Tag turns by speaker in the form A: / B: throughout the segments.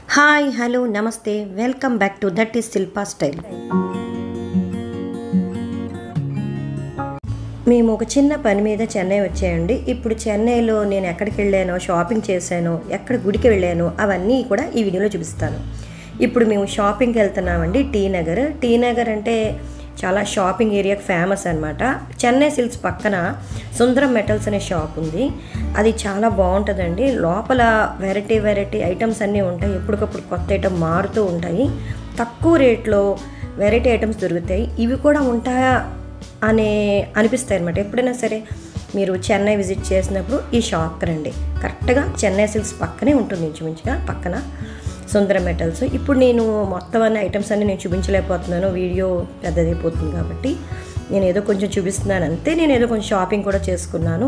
A: hi hello నమస్తే welcome back to that is Shilpa style మేము ఒక చిన్న పని మీద చెన్నై వచ్చాయండి ఇప్పుడు చెన్నైలో నేను ఎక్కడికి వెళ్ళానో షాపింగ్ చేశానో ఎక్కడ గుడికి వెళ్ళానో అవన్నీ కూడా ఈ వీడియోలో చూపిస్తాను ఇప్పుడు మేము షాపింగ్కి వెళ్తున్నామండి టీ నగర్ టీ నగర్ అంటే చాలా షాపింగ్ ఏరియాకి ఫేమస్ అనమాట చెన్నై సిల్క్స్ పక్కన సుందరం మెటల్స్ అనే షాప్ ఉంది అది చాలా బాగుంటుందండి లోపల వెరైటీ వెరైటీ ఐటమ్స్ అన్నీ ఉంటాయి ఎప్పటికప్పుడు కొత్త ఐటమ్ మారుతూ ఉంటాయి తక్కువ రేట్లో వెరైటీ ఐటమ్స్ దొరుకుతాయి ఇవి కూడా ఉంటాయా అనే అనిపిస్తాయి అనమాట ఎప్పుడైనా సరే మీరు చెన్నై విజిట్ చేసినప్పుడు ఈ షాప్కి రండి కరెక్ట్గా చెన్నై సిల్క్స్ పక్కనే ఉంటుంది ఇంచుమించుగా పక్కన సుందర మెటల్స్ ఇప్పుడు నేను మొత్తం అన్ని ఐటమ్స్ అన్ని నేను చూపించలేకపోతున్నాను వీడియో పెద్దదైపోతుంది కాబట్టి నేను ఏదో కొంచెం చూపిస్తున్నాను అంతే నేను ఏదో కొంచెం షాపింగ్ కూడా చేసుకున్నాను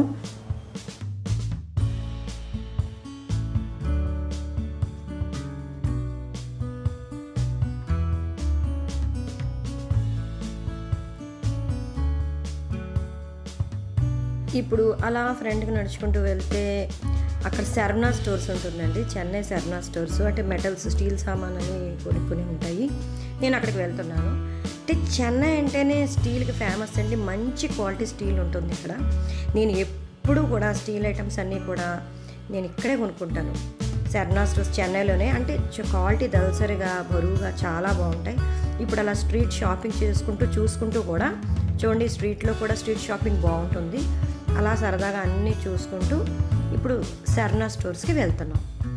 A: ఇప్పుడు అలా ఫ్రంట్కి నడుచుకుంటూ వెళ్తే అక్కడ శర్వణ స్టోర్స్ ఉంటుందండి చెన్నై శర్వణ స్టోర్స్ అంటే మెటల్స్ స్టీల్ సామాన్ అని కొనుక్కొని ఉంటాయి నేను అక్కడికి వెళ్తున్నాను అంటే చెన్నై అంటేనే స్టీల్కి ఫేమస్ అండి మంచి క్వాలిటీ స్టీల్ ఉంటుంది ఇక్కడ నేను ఎప్పుడు కూడా స్టీల్ ఐటమ్స్ అన్నీ కూడా నేను ఇక్కడే కొనుక్కుంటాను శర్వణ స్టోర్స్ చెన్నైలోనే అంటే క్వాలిటీ దళసరిగా బరువుగా చాలా బాగుంటాయి ఇప్పుడు అలా స్ట్రీట్ షాపింగ్ చేసుకుంటూ చూసుకుంటూ కూడా చూడండి స్ట్రీట్లో కూడా స్ట్రీట్ షాపింగ్ బాగుంటుంది అలా సరదాగా అన్నీ చూసుకుంటూ ఇప్పుడు శర్ణ స్టోర్స్కి వెళ్తున్నాం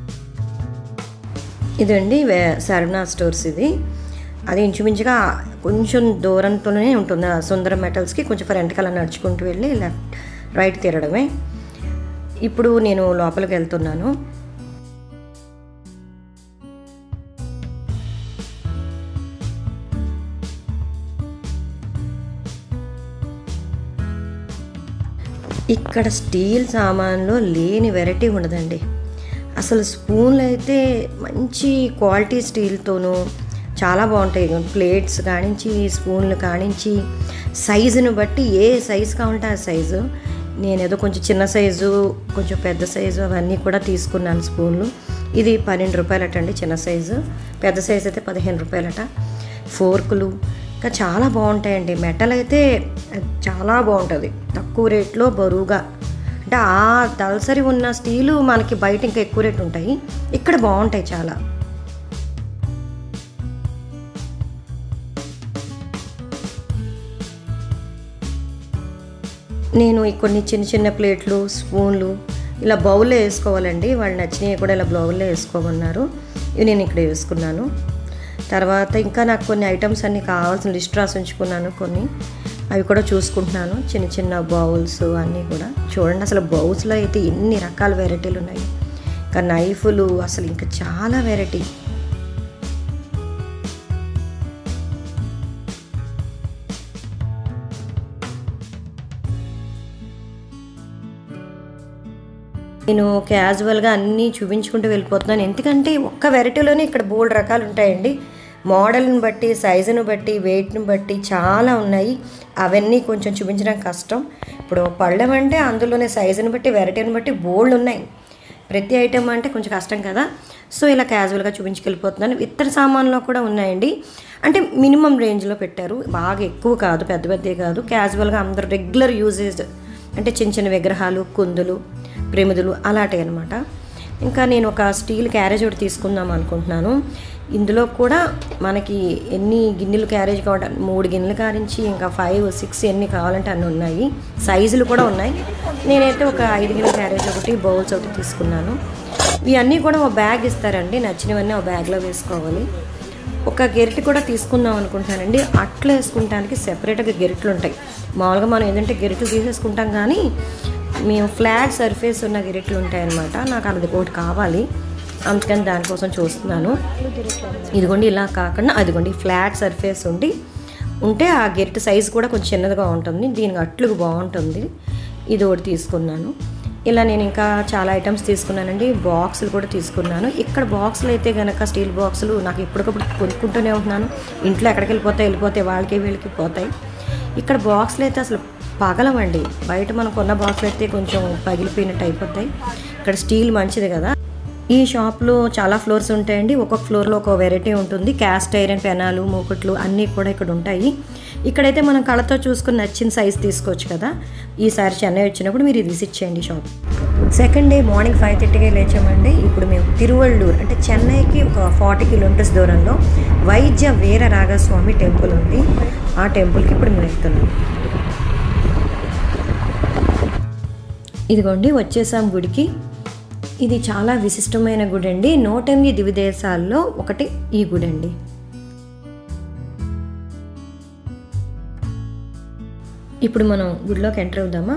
A: ఇదండి శర్ణ స్టోర్స్ ఇది అది ఇంచుమించుగా కొంచెం దూరంతోనే ఉంటుంది సుందరం మెటల్స్కి కొంచెం ఫ్రంట్ కలా నడుచుకుంటూ వెళ్ళి లెఫ్ట్ రైట్ తిరగడమే ఇప్పుడు నేను లోపలికి వెళ్తున్నాను ఇక్కడ స్టీల్ సామాన్లో లేని వెరైటీ ఉండదండి అసలు స్పూన్లు అయితే మంచి క్వాలిటీ స్టీల్తోనూ చాలా బాగుంటాయి ప్లేట్స్ కానించి స్పూన్లు కానించి సైజుని బట్టి ఏ సైజు కావాలంటే ఆ సైజు నేను ఏదో కొంచెం చిన్న సైజు కొంచెం పెద్ద సైజు అవన్నీ కూడా తీసుకున్నాను స్పూన్లు ఇది పన్నెండు రూపాయలట అండి చిన్న సైజు పెద్ద సైజు అయితే పదిహేను రూపాయలట ఫోర్కులు ఇంకా చాలా బాగుంటాయండి మెటల్ అయితే చాలా బాగుంటుంది తక్కువ రేట్లో బరువుగా అంటే ఆ దళసరి ఉన్న స్టీలు మనకి బయట ఇంకా ఎక్కువ రేట్ ఉంటాయి ఇక్కడ బాగుంటాయి చాలా నేను కొన్ని చిన్న చిన్న ప్లేట్లు స్పూన్లు ఇలా బౌల్లో వేసుకోవాలండి వాళ్ళు నచ్చినవి కూడా ఇలా బౌల్లో వేసుకోమన్నారు ఇవి నేను ఇక్కడ వేసుకున్నాను తర్వాత ఇంకా నాకు కొన్ని ఐటమ్స్ అన్నీ కావాల్సిన లిస్ట్ రాసి ఉంచుకున్నాను కొన్ని అవి కూడా చూసుకుంటున్నాను చిన్న చిన్న బౌల్స్ అన్నీ కూడా చూడండి అసలు బౌల్స్లో అయితే ఎన్ని రకాల వెరైటీలు ఉన్నాయి ఇంకా నైఫ్లు అసలు ఇంకా చాలా వెరైటీ నేను క్యాజువల్గా అన్నీ చూపించుకుంటూ వెళ్ళిపోతున్నాను ఎందుకంటే ఒక్క వెరైటీలోనే ఇక్కడ బోల్డ్ రకాలు ఉంటాయండి మోడల్ని బట్టి సైజుని బట్టి వెయిట్ని బట్టి చాలా ఉన్నాయి అవన్నీ కొంచెం చూపించడం కష్టం ఇప్పుడు పళ్ళెం అంటే అందులోనే సైజుని బట్టి వెరైటీని బట్టి బోల్డ్ ఉన్నాయి ప్రతి ఐటెం అంటే కొంచెం కష్టం కదా సో ఇలా క్యాజువల్గా చూపించుకెళ్ళిపోతున్నాను ఇతర సామాన్లో కూడా ఉన్నాయండి అంటే మినిమం రేంజ్లో పెట్టారు బాగా ఎక్కువ కాదు పెద్ద పెద్దవి కాదు క్యాజువల్గా అందరూ రెగ్యులర్ యూజేజ్ అంటే చిన్న చిన్న విగ్రహాలు కుందులు ప్రమిదులు అలాంటివి అనమాట ఇంకా నేను ఒక స్టీల్ క్యారేజ్ ఒకటి తీసుకుందాం అనుకుంటున్నాను ఇందులో కూడా మనకి ఎన్ని గిన్నెలు క్యారేజ్ కావాలంటే మూడు గిన్నెలు కారించి ఇంకా ఫైవ్ సిక్స్ ఎన్ని కావాలంటే అన్నీ ఉన్నాయి సైజులు కూడా ఉన్నాయి నేనైతే ఒక ఐదు గిన్నెల క్యారేజ్ ఒకటి బౌల్స్ ఒకటి తీసుకున్నాను ఇవన్నీ కూడా ఒక బ్యాగ్ ఇస్తారండి నచ్చినవన్నీ ఒక బ్యాగ్లో వేసుకోవాలి ఒక గెరిటి కూడా తీసుకుందాం అనుకుంటానండి అట్లు వేసుకుంటానికి సెపరేట్గా గెరిట్లు ఉంటాయి మామూలుగా మనం ఏంటంటే గెరిట్లు తీసేసుకుంటాం కానీ మేము ఫ్లాట్ సర్ఫేస్ ఉన్న గెరిట్లు ఉంటాయన్నమాట నాకు అది ఒకటి కావాలి అందుకని దానికోసం చూస్తున్నాను ఇదిగోండి ఇలా కాకుండా అదిగోండి ఫ్లాట్ సర్ఫేస్ ఉండి ఉంటే ఆ గెరిట సైజు కూడా కొంచెం చిన్నదిగా ఉంటుంది దీనికి అట్లుకు బాగుంటుంది ఇది ఒకటి తీసుకున్నాను ఇలా నేను ఇంకా చాలా ఐటమ్స్ తీసుకున్నానండి బాక్సులు కూడా తీసుకున్నాను ఇక్కడ బాక్సులు అయితే కనుక స్టీల్ బాక్సులు నాకు ఎప్పటికప్పుడు కొనుక్కుంటూనే ఉంటున్నాను ఇంట్లో ఎక్కడికి వెళ్ళిపోతాయి వెళ్ళిపోతాయి వాళ్ళకి వీళ్ళకి పోతాయి ఇక్కడ బాక్సులు అయితే అసలు పగలవండి బయట మనం కొన్న బాక్సులు అయితే కొంచెం పగిలిపోయినట్టు అయిపోతాయి ఇక్కడ స్టీల్ మంచిది కదా ఈ షాప్లో చాలా ఫ్లోర్స్ ఉంటాయండి ఒక్కొక్క ఫ్లోర్లో ఒక వెరైటీ ఉంటుంది క్యాస్ట్ ఐరన్ పెనాలు మూకుట్లు అన్నీ కూడా ఇక్కడ ఉంటాయి ఇక్కడైతే మనం కళతో చూసుకుని నచ్చిన సైజ్ తీసుకోవచ్చు కదా ఈసారి చెన్నై వచ్చినప్పుడు మీరు ఇది విజిట్ చేయండి shop second day morning five థర్టీకే లేచామండి ఇప్పుడు మేము తిరువళ్ళూరు అంటే చెన్నైకి ఒక ఫార్టీ కిలోమీటర్స్ దూరంలో వైద్య వీర రాఘస్వామి టెంపుల్ ఉంది ఆ టెంపుల్కి ఇప్పుడు మేము వెళ్తున్నాం ఇదిగోండి వచ్చేసాం గుడికి ఇది చాలా విశిష్టమైన గుడి అండి నూట ఎనిమిది దివిదేశాల్లో ఒకటి ఈ గుడి అండి ఇప్పుడు మనం గుడిలోకి ఎంటర్ అవుదామా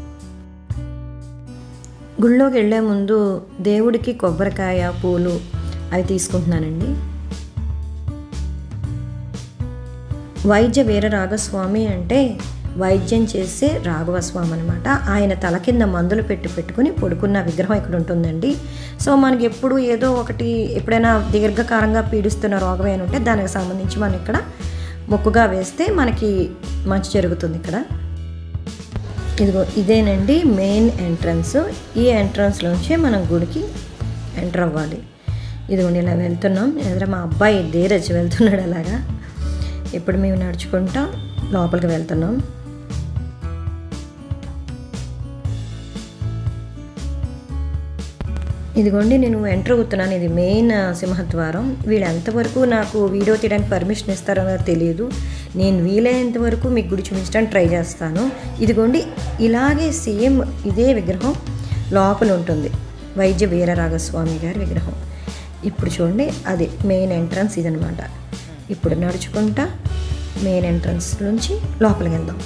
A: గుడిలోకి వెళ్ళే ముందు దేవుడికి కొబ్బరికాయ పూలు అవి తీసుకుంటున్నానండి వైద్య వీర రాఘస్వామి అంటే వైద్యం చేసే రాఘవస్వామి అనమాట ఆయన తల కింద మందులు పెట్టి పెట్టుకుని పడుకున్న విగ్రహం ఇక్కడ ఉంటుందండి సో మనకి ఎప్పుడు ఏదో ఒకటి ఎప్పుడైనా దీర్ఘకాలంగా పీడిస్తున్న రోగం ఏమైనా ఉంటే దానికి సంబంధించి మనం ఇక్కడ మొక్కుగా వేస్తే మనకి మంచి జరుగుతుంది ఇక్కడ ఇదిగో ఇదేనండి మెయిన్ ఎంట్రన్స్ ఈ ఎంట్రన్స్లోంచి మనం గుడికి ఎంటర్ అవ్వాలి ఇదిగోండి ఇలా వెళ్తున్నాం ఎదురు మా అబ్బాయి ధీరజ్ వెళ్తున్నాడు అలాగా ఇప్పుడు మేము నడుచుకుంటా లోపలికి వెళ్తున్నాం ఇదిగోండి నేను ఎంటర్ అవుతున్నాను ఇది మెయిన్ సింహద్వారం వీళ్ళు ఎంతవరకు నాకు వీడియో తీయడానికి పర్మిషన్ ఇస్తారో నాకు తెలియదు నేను వీలైనంత వరకు మీకు గుడి చూపించడానికి ట్రై చేస్తాను ఇదిగోండి ఇలాగే సేమ్ ఇదే విగ్రహం లోపల ఉంటుంది వైద్య వీరరాఘస్వామి గారి విగ్రహం ఇప్పుడు చూడండి అది మెయిన్ ఎంట్రన్స్ ఇదనమాట ఇప్పుడు నడుచుకుంటా మెయిన్ ఎంట్రన్స్ నుంచి లోపలికి వెళ్దాం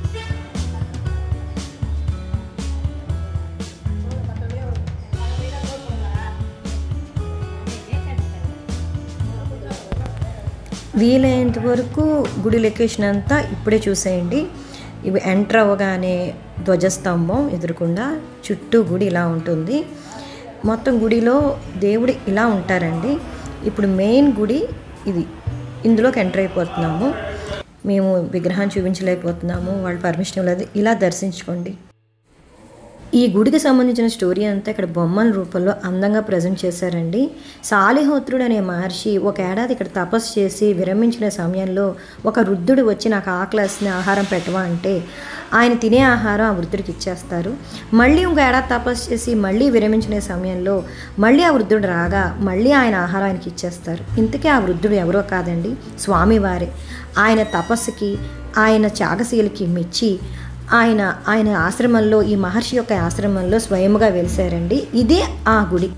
A: వీలైనంత వరకు గుడి లొకేషన్ అంతా ఇప్పుడే చూసేయండి ఇవి ఎంటర్ అవ్వగానే ధ్వజస్తంభం ఎదురుకుండా చుట్టూ గుడి ఇలా ఉంటుంది మొత్తం గుడిలో దేవుడు ఇలా ఉంటారండి ఇప్పుడు మెయిన్ గుడి ఇది ఇందులోకి ఎంటర్ అయిపోతున్నాము మేము విగ్రహాన్ని చూపించలేకపోతున్నాము వాళ్ళు పర్మిషన్ ఇవ్వలేదు ఇలా దర్శించుకోండి ఈ గుడికి సంబంధించిన స్టోరీ అంతా ఇక్కడ బొమ్మల రూపంలో అందంగా ప్రజెంట్ చేశారండి సాలిహోత్రుడు అనే మహర్షి ఒక ఏడాది ఇక్కడ తపస్సు చేసి విరమించిన సమయంలో ఒక వృద్ధుడు వచ్చి నాకు ఆకలేసిన ఆహారం పెట్టవా అంటే ఆయన తినే ఆహారం ఆ వృద్ధుడికి ఇచ్చేస్తారు మళ్ళీ ఇంకో ఏడాది తపస్సు చేసి మళ్ళీ విరమించిన సమయంలో మళ్ళీ ఆ వృద్ధుడు రాగా మళ్ళీ ఆయన ఆహారం ఆయనకి ఇచ్చేస్తారు ఇంతకీ ఆ వృద్ధుడు ఎవరో కాదండి స్వామివారే ఆయన తపస్సుకి ఆయన త్యాగశీలకి మెచ్చి ఆయన ఆయన ఆశ్రమంలో ఈ మహర్షి యొక్క ఆశ్రమంలో స్వయముగా వెలిసారండి ఇదే ఆ గుడి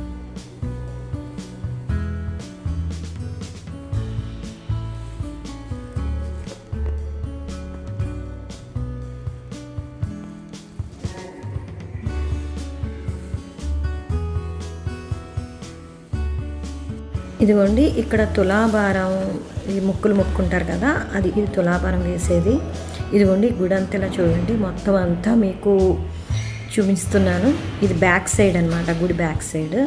A: ఇదిగోండి ఇక్కడ తులాభారం ఈ ముక్కులు ముక్కుంటారు కదా అది ఇది తులాభారం వేసేది ఇదిగోండి గుడి అంతా ఇలా చూడండి మొత్తం అంతా మీకు చూపిస్తున్నాను ఇది బ్యాక్ సైడ్ అనమాట గుడి బ్యాక్ సైడ్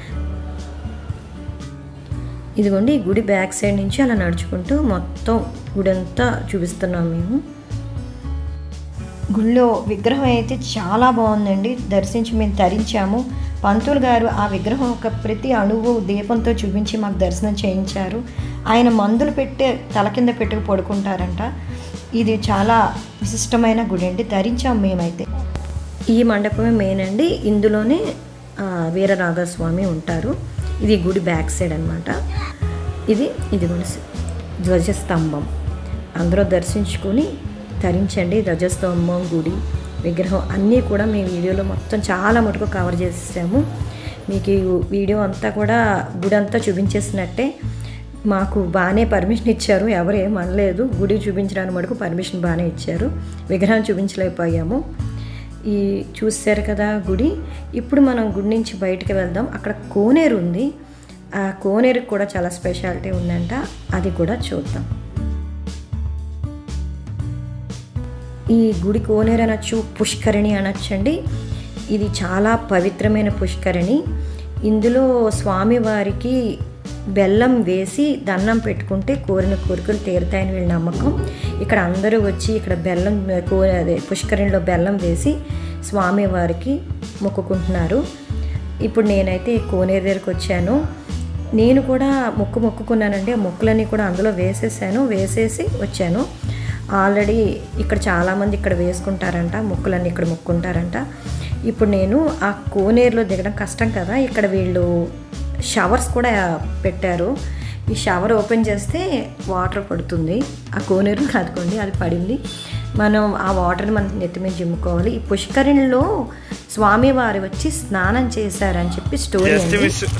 A: ఇదిగోండి ఈ గుడి బ్యాక్ సైడ్ నుంచి అలా నడుచుకుంటూ మొత్తం గుడి అంతా చూపిస్తున్నాం మేము గుళ్ళో విగ్రహం అయితే చాలా బాగుందండి దర్శించి మేము తరించాము పంతులు గారు ఆ విగ్రహం యొక్క ప్రతి అణువు దీపంతో చూపించి మాకు దర్శనం చేయించారు ఆయన మందులు పెట్టే తల కింద పెట్టుకు పడుకుంటారంట ఇది చాలా విశిష్టమైన గుడి అండి ధరించాం మేమైతే ఈ మండపమే మెయిన్ అండి ఇందులోనే ఆ, వీరరాఘస్వామి ఉంటారు ఇది గుడి బ్యాక్ సైడ్ అనమాట ఇది ఇది కూడా ధ్వజస్తంభం అందరూ దర్శించుకొని ధరించండి ధ్వజస్తంభం గుడి విగ్రహం అన్నీ కూడా మీ వీడియోలో మొత్తం చాలా మటుకు కవర్ చేసేసాము మీకు ఈ వీడియో అంతా కూడా గుడి అంతా చూపించేసినట్టే మాకు బాగానే పర్మిషన్ ఇచ్చారు ఎవరు ఏం అనలేదు గుడి చూపించడానికి మటుకు పర్మిషన్ బాగానే ఇచ్చారు విగ్రహం చూపించలేకపోయాము ఈ చూశారు కదా గుడి ఇప్పుడు మనం గుడి నుంచి బయటికి వెళ్దాం అక్కడ కోనేరు ఉంది ఆ కోనేరుకి కూడా చాలా స్పెషాలిటీ ఉందంట అది కూడా చూద్దాం ఈ గుడి కోనేరు అనొచ్చు పుష్కరిణి అనొచ్చండి ఇది చాలా పవిత్రమైన పుష్కరిణి ఇందులో స్వామివారికి బెల్లం వేసి దండం పెట్టుకుంటే కోరిన కోరికలు తీరుతాయని వీళ్ళ నమ్మకం ఇక్కడ అందరూ వచ్చి ఇక్కడ బెల్లం కో అదే పుష్కరిణిలో బెల్లం వేసి స్వామివారికి మొక్కుకుంటున్నారు ఇప్పుడు నేనైతే ఈ కోనేరు దగ్గరికి వచ్చాను నేను కూడా మొక్కు మొక్కుకున్నానండి ఆ మొక్కులన్నీ కూడా అందులో వేసేసాను వేసేసి వచ్చాను ఆల్రెడీ ఇక్కడ చాలామంది ఇక్కడ వేసుకుంటారంట మొక్కులన్నీ ఇక్కడ మొక్కుంటారంట ఇప్పుడు నేను ఆ కోనేరులో దిగడం కష్టం కదా ఇక్కడ వీళ్ళు షవర్స్ కూడా పెట్టారు ఈ షవర్ ఓపెన్ చేస్తే వాటర్ పడుతుంది ఆ కోనేరు కాదుకోండి అది పడింది మనం ఆ వాటర్ని మనం నెత్తి మీద జిమ్ముకోవాలి ఈ పుష్కరిణిలో స్వామివారు వచ్చి స్నానం చేశారని చెప్పి స్టోరీ
B: జస్ట్
A: అండి
B: మిస్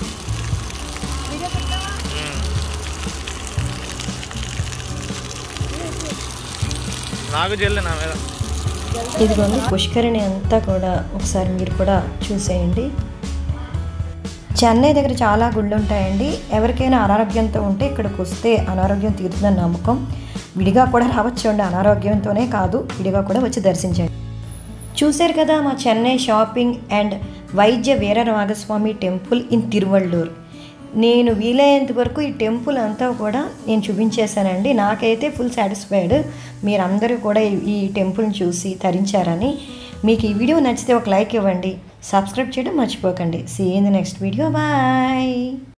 B: నాకు చెల్లి నా మీద
A: ఇదిగోండి పుష్కరిణి అంతా కూడా ఒకసారి మీరు కూడా చూసేయండి చెన్నై దగ్గర చాలా గుళ్ళు ఉంటాయండి ఎవరికైనా అనారోగ్యంతో ఉంటే ఇక్కడికి వస్తే అనారోగ్యం తీరుతుందని నమ్మకం విడిగా కూడా రావచ్చు అండి అనారోగ్యంతోనే కాదు విడిగా కూడా వచ్చి దర్శించండి చూశారు కదా మా చెన్నై షాపింగ్ అండ్ వైద్య వీరరాఘస్వామి టెంపుల్ ఇన్ తిరువళ్ళూర్ నేను వీలైనంత వరకు ఈ టెంపుల్ అంతా కూడా నేను చూపించేశానండి నాకైతే ఫుల్ సాటిస్ఫైడ్ మీరందరూ కూడా ఈ- ఈ టెంపుల్ని చూసి తరించారని మీకు ఈ వీడియో నచ్చితే ఒక లైక్ ఇవ్వండి సబ్స్క్రైబ్ చేయడం మర్చిపోకండి see in the next video bye